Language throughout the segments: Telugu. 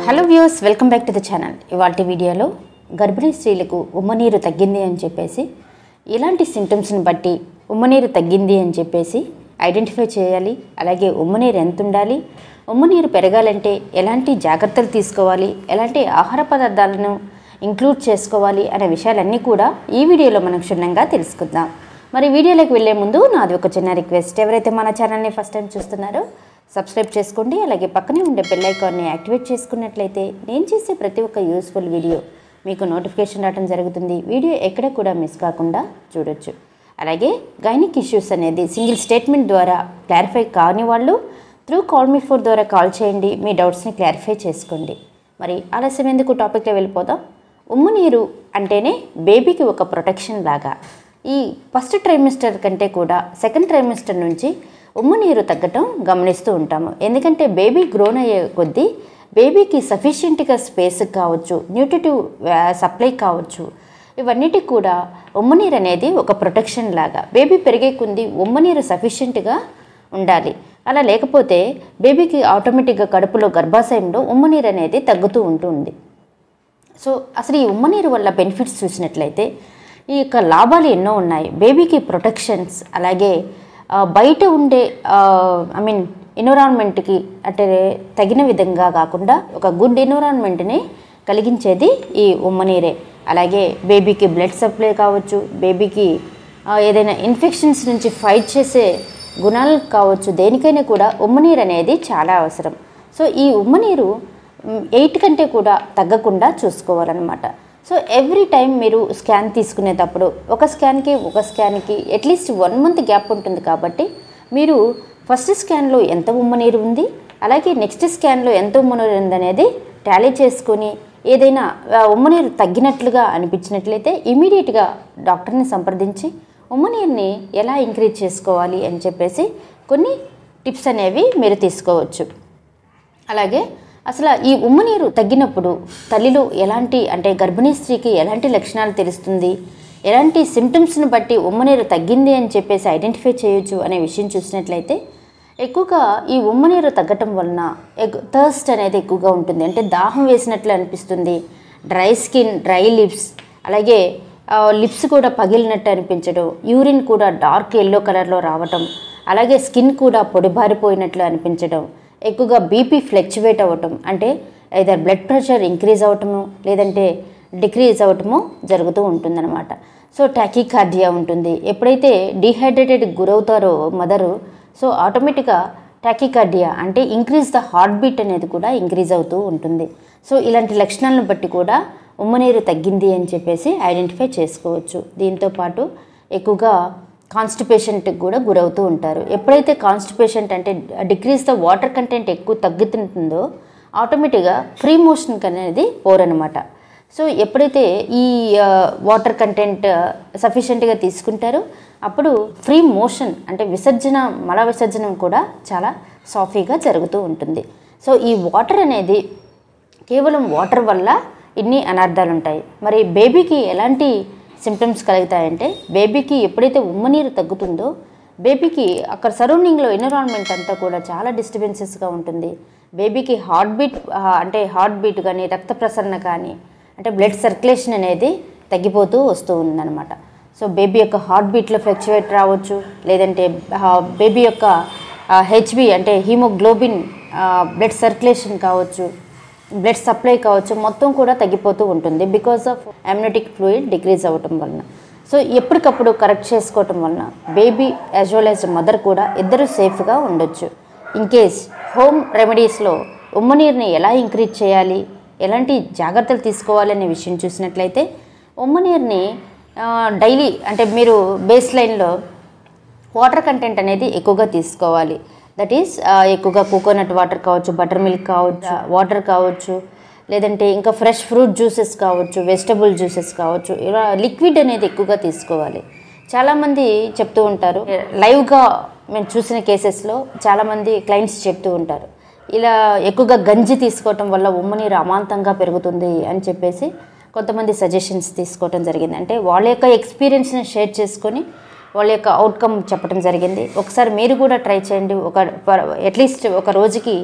hello views welcome back to the channel ఇవాళ వీడియోలో గర్భిణీ స్త్రీలకు ఉమ్మనీరు తగ్గింది అని చెప్పేసి ఇలాంటి సింటమ్స్ని బట్టి ఉమ్మనీరు తగ్గింది అని చెప్పేసి ఐడెంటిఫై చేయాలి అలాగే ఉమ్మనీరు ఎంత ఉండాలి ఉమ్మనీరు పెరగాలంటే ఎలాంటి జాగ్రత్తలు తీసుకోవాలి ఎలాంటి ఆహార పదార్థాలను ఇంక్లూడ్ చేసుకోవాలి అనే విషయాలన్నీ కూడా ఈ వీడియోలో మనం క్షుణ్ణంగా తెలుసుకుందాం మరి వీడియోలోకి వెళ్ళే ముందు నాది ఒక చిన్న రిక్వెస్ట్ ఎవరైతే మన ఛానల్ని ఫస్ట్ టైం చూస్తున్నారో సబ్స్క్రైబ్ చేసుకోండి అలాగే పక్కనే ఉండే బెల్ ఐకాన్ని యాక్టివేట్ చేసుకున్నట్లయితే నేను చేసే ప్రతి ఒక్క యూస్ఫుల్ వీడియో మీకు నోటిఫికేషన్ రావడం జరుగుతుంది వీడియో ఎక్కడ కూడా మిస్ కాకుండా చూడొచ్చు అలాగే గైనిక్ ఇష్యూస్ అనేది సింగిల్ స్టేట్మెంట్ ద్వారా క్లారిఫై కాని వాళ్ళు త్రూ కాల్ మీ ఫోర్ ద్వారా కాల్ చేయండి మీ డౌట్స్ని క్లారిఫై చేసుకోండి మరి ఆలస్యం ఎందుకు టాపిక్లో వెళ్ళిపోదాం ఉమ్ము నీరు అంటేనే బేబీకి ఒక ప్రొటెక్షన్ లాగా ఈ ఫస్ట్ ట్రైమిస్టర్ కంటే కూడా సెకండ్ ట్రైమిస్టర్ నుంచి ఉమ్ము నీరు తగ్గటం గమనిస్తూ ఉంటాము ఎందుకంటే బేబీ గ్రోన్ అయ్యే కొద్దీ బేబీకి సఫిషియెంట్గా స్పేస్ కావచ్చు న్యూట్రిటివ్ సప్లై కావచ్చు ఇవన్నిటికి కూడా ఉమ్మనీరు అనేది ఒక ప్రొటెక్షన్ లాగా బేబీ పెరిగే కొంది ఉమ్మనీరు సఫిషియెంట్గా ఉండాలి అలా లేకపోతే బేబీకి ఆటోమేటిక్గా కడుపులో గర్భాశయంలో ఉమ్మనీరు అనేది తగ్గుతూ ఉంటుంది సో అసలు ఈ ఉమ్మనీరు వల్ల బెనిఫిట్స్ చూసినట్లయితే ఈ యొక్క లాభాలు ఎన్నో ఉన్నాయి బేబీకి ప్రొటెక్షన్స్ అలాగే ఆ, బయట ఉండే ఐ మీన్ ఎన్విరాన్మెంట్కి అంటే తగిన విధంగా కాకుండా ఒక గుడ్ ఎన్విరాన్మెంట్ని కలిగించేది ఈ ఉమ్మనీరే అలాగే బేబీకి బ్లడ్ సప్లై కావచ్చు బేబీకి ఆ, ఏదైనా ఇన్ఫెక్షన్స్ నుంచి ఫైట్ చేసే గుణాలు కావచ్చు దేనికైనా కూడా ఉమ్మనీరు అనేది చాలా అవసరం సో ఈ ఉమ్మనీరు ఎయిట్ కంటే కూడా తగ్గకుండా చూసుకోవాలన్నమాట సో ఎవ్రీ టైం మీరు స్కాన్ తీసుకునేటప్పుడు ఒక స్కాన్కి ఒక స్కాన్కి అట్లీస్ట్ వన్ మంత్ గ్యాప్ ఉంటుంది కాబట్టి మీరు ఫస్ట్ స్కాన్లో ఎంత ఉమ్మనీరు ఉంది అలాగే నెక్స్ట్ స్కాన్లో ఎంత ఉమ్మనీరు ఉంది అనేది టాలీ చేసుకొని ఏదైనా ఆ, ఉమ్మనీరు తగ్గినట్లుగా అనిపించినట్లయితే ఇమీడియట్గా డాక్టర్ని సంప్రదించి ఉమ్మనీరుని ఎలా ఇంక్రీజ్ చేసుకోవాలి అని చెప్పేసి కొన్ని టిప్స్ అనేవి మీరు తీసుకోవచ్చు అలాగే అసలు ఈ ఉమ్మనీరు తగ్గినప్పుడు తల్లిలో ఎలాంటి అంటే గర్భిణీ స్త్రీకి ఎలాంటి లక్షణాలు తెలుస్తుంది ఎలాంటి సిమ్టమ్స్ని బట్టి ఉమ్మనీరు తగ్గింది అని చెప్పేసి ఐడెంటిఫై చేయొచ్చు అనే విషయం చూసినట్లయితే ఎక్కువగా ఈ ఉమ్మనీరు తగ్గటం వలన థర్స్ట్ అనేది ఎక్కువగా ఉంటుంది అంటే దాహం వేసినట్లు అనిపిస్తుంది డ్రై స్కిన్ డ్రై లిప్స్ అలాగే లిప్స్ కూడా పగిలినట్టు అనిపించడం యూరిన్ కూడా డార్క్ ఎల్లో కలర్లో రావటం అలాగే స్కిన్ కూడా పొడిబారిపోయినట్లు అనిపించడం ఎక్కువగా బీపీ ఫ్లక్చువేట్ అవ్వటం అంటే ఐదర్ బ్లడ్ ప్రెషర్ ఇంక్రీజ్ అవ్వటము లేదంటే డిక్రీజ్ అవ్వటము జరుగుతూ ఉంటుందన్నమాట సో టాకికార్డియా ఉంటుంది ఎప్పుడైతే డీహైడ్రేటెడ్ గురవుతారో మదరు సో ఆటోమేటిక్గా టాకికార్డియా అంటే ఇంక్రీజ్ ద హార్ట్ బీట్ అనేది కూడా ఇంక్రీజ్ అవుతూ ఉంటుంది సో ఇలాంటి లక్షణాలను బట్టి కూడా ఉమ్మనీరు తగ్గింది అని చెప్పేసి ఐడెంటిఫై చేసుకోవచ్చు దీంతో పాటు ఎక్కువగా కాన్స్టిపేషన్కి కూడా గురవుతూ ఉంటారు ఎప్పుడైతే కాన్స్టిపేషన్ అంటే డిక్రీజ్ ద వాటర్ కంటెంట్ ఎక్కువ తగ్గుతుంటుందో ఆటోమేటిక్గా ఫ్రీ మోషన్ అనేది పోరనమాట సో ఎప్పుడైతే ఈ వాటర్ కంటెంట్ సఫిషియెంట్గా తీసుకుంటారో అప్పుడు ఫ్రీ మోషన్ అంటే విసర్జన మల విసర్జనం కూడా చాలా సాఫీగా జరుగుతూ ఉంటుంది సో ఈ వాటర్ అనేది కేవలం వాటర్ వల్ల ఇన్ని అనర్థాలు ఉంటాయి మరి బేబీకి ఎలాంటి సిమ్టమ్స్ కలుగుతాయంటే బేబీకి ఎప్పుడైతే ఉమ్మనీరు తగ్గుతుందో బేబీకి అక్కడ సరౌండింగ్లో ఎన్విరాన్మెంట్ అంతా కూడా చాలా డిస్టర్బెన్సెస్గా ఉంటుంది బేబీకి హార్ట్ బీట్ అంటే హార్ట్ బీట్ కానీ రక్త ప్రసరణ కానీ అంటే బ్లడ్ సర్క్యులేషన్ అనేది తగ్గిపోతూ వస్తూ ఉందన్నమాట సో బేబీ యొక్క హార్ట్ బీట్లో ఫ్లక్చువేట్ రావచ్చు లేదంటే బేబీ యొక్క హెచ్బి అంటే హీమోగ్లోబిన్ బ్లడ్ సర్క్యులేషన్ కావచ్చు బ్లడ్ సప్లై కావచ్చు మొత్తం కూడా తగ్గిపోతూ ఉంటుంది because of amniotic fluid decrease అవ్వటం వలన సో ఎప్పటికప్పుడు కరెక్ట్ చేసుకోవటం వలన baby as well as mother కూడా ఇద్దరు సేఫ్గా ఉండొచ్చు ఇన్ కేస్ హోమ్ రెమెడీస్లో ఉమ్మనీరుని ఎలా ఇంక్రీజ్ చేయాలి ఎలాంటి జాగ్రత్తలు తీసుకోవాలి అనే విషయం చూసినట్లయితే ఉమ్మనీరుని డైలీ అంటే మీరు బేస్ లైన్లో వాటర్ కంటెంట్ అనేది ఎక్కువగా తీసుకోవాలి దట్ ఈస్ ఎక్కువగా కోకోనట్ వాటర్ కావచ్చు బటర్ మిల్క్ కావచ్చు వాటర్ కావచ్చు లేదంటే ఇంకా ఫ్రెష్ ఫ్రూట్ జ్యూసెస్ కావచ్చు వెజిటబుల్ జ్యూసెస్ కావచ్చు ఇలా లిక్విడ్ అనేది ఎక్కువగా తీసుకోవాలి చాలామంది చెప్తూ ఉంటారు లైవ్గా మేము చూసిన కేసెస్లో చాలామంది క్లయింట్స్ చెప్తూ ఉంటారు ఇలా ఎక్కువగా గంజి తీసుకోవటం వల్ల ఉమ్మనీరు అమాంతంగా పెరుగుతుంది అని చెప్పేసి కొంతమంది సజెషన్స్ తీసుకోవటం జరిగింది అంటే వాళ్ళ యొక్క ఎక్స్పీరియన్స్ని షేర్ చేసుకొని వాళ్ళ యొక్క అవుట్కమ్ చెప్పడం జరిగింది ఒకసారి మీరు కూడా ట్రై చేయండి ఒక అట్లీస్ట్ ఒక రోజుకి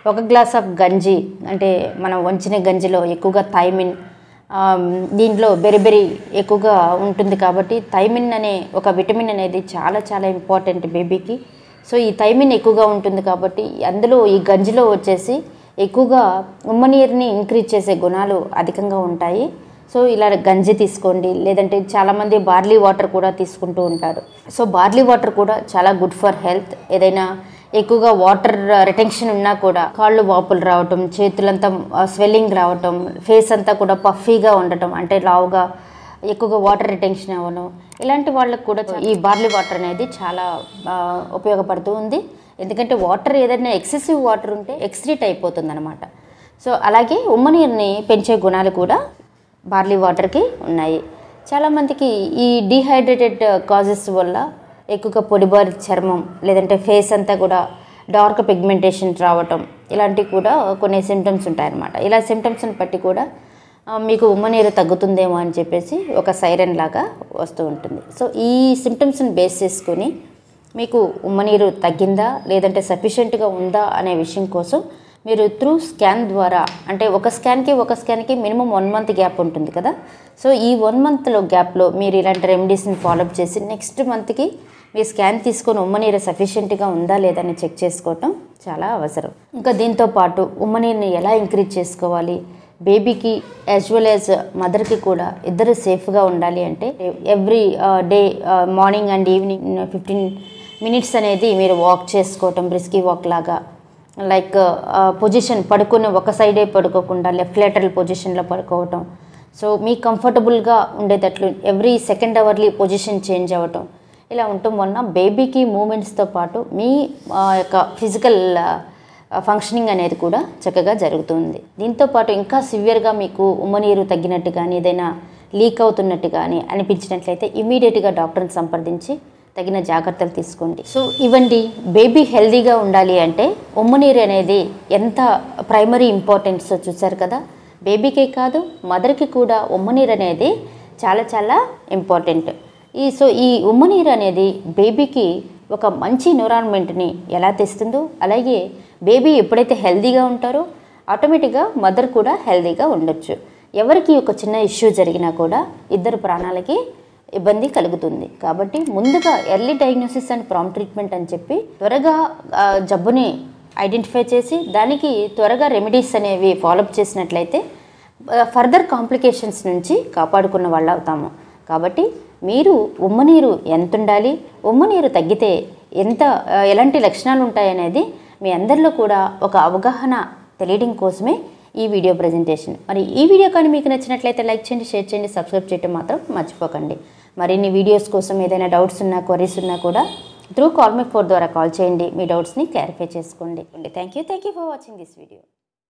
ఒక గ్లాస్ ఆఫ్ గంజి అంటే మనం వంచిన గంజిలో ఎక్కువగా థైమిన్ ఆ, దీంట్లో బెరిబెరి ఎక్కువగా ఉంటుంది కాబట్టి థైమిన్ అనే ఒక విటమిన్ అనేది చాలా చాలా ఇంపార్టెంట్ బేబీకి సో ఈ థైమిన్ ఎక్కువగా ఉంటుంది కాబట్టి అందులో ఈ గంజిలో వచ్చేసి ఎక్కువగా ఉమ్మనీరుని ఇంక్రీజ్ చేసే గుణాలు అధికంగా ఉంటాయి సో ఇలా గంజి తీసుకోండి లేదంటే చాలామంది బార్లీ వాటర్ కూడా తీసుకుంటూ ఉంటారు సో బార్లీ వాటర్ కూడా చాలా గుడ్ ఫర్ హెల్త్ ఏదైనా ఎక్కువగా వాటర్ రిటెన్షన్ ఉన్నా కూడా కాళ్ళు వాపులు రావటం చేతులంతా స్వెల్లింగ్ రావటం ఫేస్ అంతా కూడా పఫీగా ఉండటం అంటే లావుగా ఎక్కువగా వాటర్ రిటెన్షన్ అవ్వడం ఇలాంటి వాళ్ళకు కూడా ఈ బార్లీ వాటర్ అనేది చాలా ఆ, ఉపయోగపడుతూ ఉంది ఎందుకంటే వాటర్ ఏదైనా ఎక్సెసివ్ వాటర్ ఉంటే ఎక్స్ట్రీట్ అయిపోతుంది అనమాట సో అలాగే ఉమ్మనీరుని పెంచే గుణాలు కూడా బార్లీ వాటర్కి ఉన్నాయి చాలామందికి ఈ డీహైడ్రేటెడ్ కాజెస్ వల్ల ఎక్కువగా పొడిబారి చర్మం లేదంటే ఫేస్ అంతా కూడా డార్క్ పిగ్మెంటేషన్ రావటం ఇలాంటివి కూడా కొన్ని సిమ్టమ్స్ ఉంటాయన్నమాట ఇలా సిమ్టమ్స్ని బట్టి కూడా ఆ, మీకు ఉమ్మనీరు తగ్గుతుందేమో అని చెప్పేసి ఒక సైరన్ లాగా వస్తూ ఉంటుంది సో ఈ సిమ్టమ్స్ని బేస్ చేసుకొని మీకు ఉమ్మనీరు తగ్గిందా లేదంటే సఫిషియెంట్గా ఉందా అనే విషయం కోసం మీరు త్రూ స్కాన్ ద్వారా అంటే ఒక స్కాన్కి ఒక స్కాన్కి మినిమం వన్ మంత్ గ్యాప్ ఉంటుంది కదా సో ఈ వన్ మంత్లో గ్యాప్లో మీరు ఇలాంటి రెమెడీస్ని ఫాలోఅప్ చేసి నెక్స్ట్ మంత్కి మీ స్కాన్ తీసుకొని ఉమ్మనీరు సఫిషియెంట్గా ఉందా లేదని చెక్ చేసుకోవటం చాలా అవసరం ఇంకా దీంతో పాటు ఉమ్మనీరుని ఎలా ఇంక్రీజ్ చేసుకోవాలి బేబీకి యాజ్ వెల్ యాజ్ మదర్కి కూడా ఇద్దరు సేఫ్గా ఉండాలి అంటే every day morning and evening fifteen minutes అనేది మీరు వాక్ చేసుకోవటం బ్రిస్కీ వాక్ లాగా లైక్ పొజిషన్ పడుకుని ఒక సైడే పడుకోకుండా లెఫ్ట్ లేటరల్ పొజిషన్లో పడుకోవటం సో మీ కంఫర్టబుల్గా ఉండేటట్లు every second hourly position change అవ్వటం ఇలా ఉండటం వలన బేబీకి మూమెంట్స్తో పాటు మీ ఆ, యొక్క ఫిజికల్ ఫంక్షనింగ్ అనేది కూడా చక్కగా జరుగుతుంది దీంతో పాటు ఇంకా సివియర్గా మీకు ఉమ్మనీరు తగ్గినట్టు కానీ ఏదైనా లీక్ అవుతున్నట్టు కానీ అనిపించినట్లయితే ఇమీడియట్గా డాక్టర్ని సంప్రదించి తగిన జాగ్రత్తలు తీసుకోండి సో ఇవ్వండి బేబీ హెల్దీగా ఉండాలి అంటే ఉమ్మనీరు అనేది ఎంత ప్రైమరీ ఇంపార్టెన్స్ చూసారు కదా బేబీకే కాదు మదర్కి కూడా ఉమ్మనీరు అనేది చాలా చాలా ఇంపార్టెంట్ ఈ సో ఈ ఉమ్మనీరు అనేది బేబీకి ఒక మంచి ఎన్విరాన్మెంట్ని ఎలా తెస్తుందో అలాగే బేబీ ఎప్పుడైతే హెల్దీగా ఉంటారో ఆటోమేటిక్గా మదర్ కూడా హెల్దీగా ఉండొచ్చు ఎవరికి ఒక చిన్న ఇష్యూ జరిగినా కూడా ఇద్దరు ప్రాణాలకి ఇబ్బంది కలుగుతుంది కాబట్టి ముందుగా early diagnosis and prompt treatment అని చెప్పి త్వరగా ఆ, జబ్బుని ఐడెంటిఫై చేసి దానికి త్వరగా రెమెడీస్ అనేవి ఫాలోఅప్ చేసినట్లయితే ఫర్దర్ కాంప్లికేషన్స్ నుంచి కాపాడుకున్న వాళ్ళు అవుతాము కాబట్టి మీరు ఉమ్మనీరు ఎంత ఉండాలి ఉమ్మనీరు తగ్గితే ఎంత ఆ, ఎలాంటి లక్షణాలు ఉంటాయనేది మీ అందరిలో కూడా ఒక అవగాహన తెలియడం కోసమే ఈ వీడియో ప్రజెంటేషన్ మరి ఈ వీడియో కానీ మీకు నచ్చినట్లయితే లైక్ చేయండి షేర్ చేయండి సబ్స్క్రైబ్ చేయడం మాత్రం మర్చిపోకండి మరిన్ని వీడియోస్ కోసం ఏదైనా డౌట్స్ ఉన్నా క్వరీస్ ఉన్నా కూడా త్రూ కాల్ మీ ఫోర్ ద్వారా కాల్ చేయండి మీ డౌట్స్ని క్లారిఫై చేసుకోండి thank you thank you for watching this video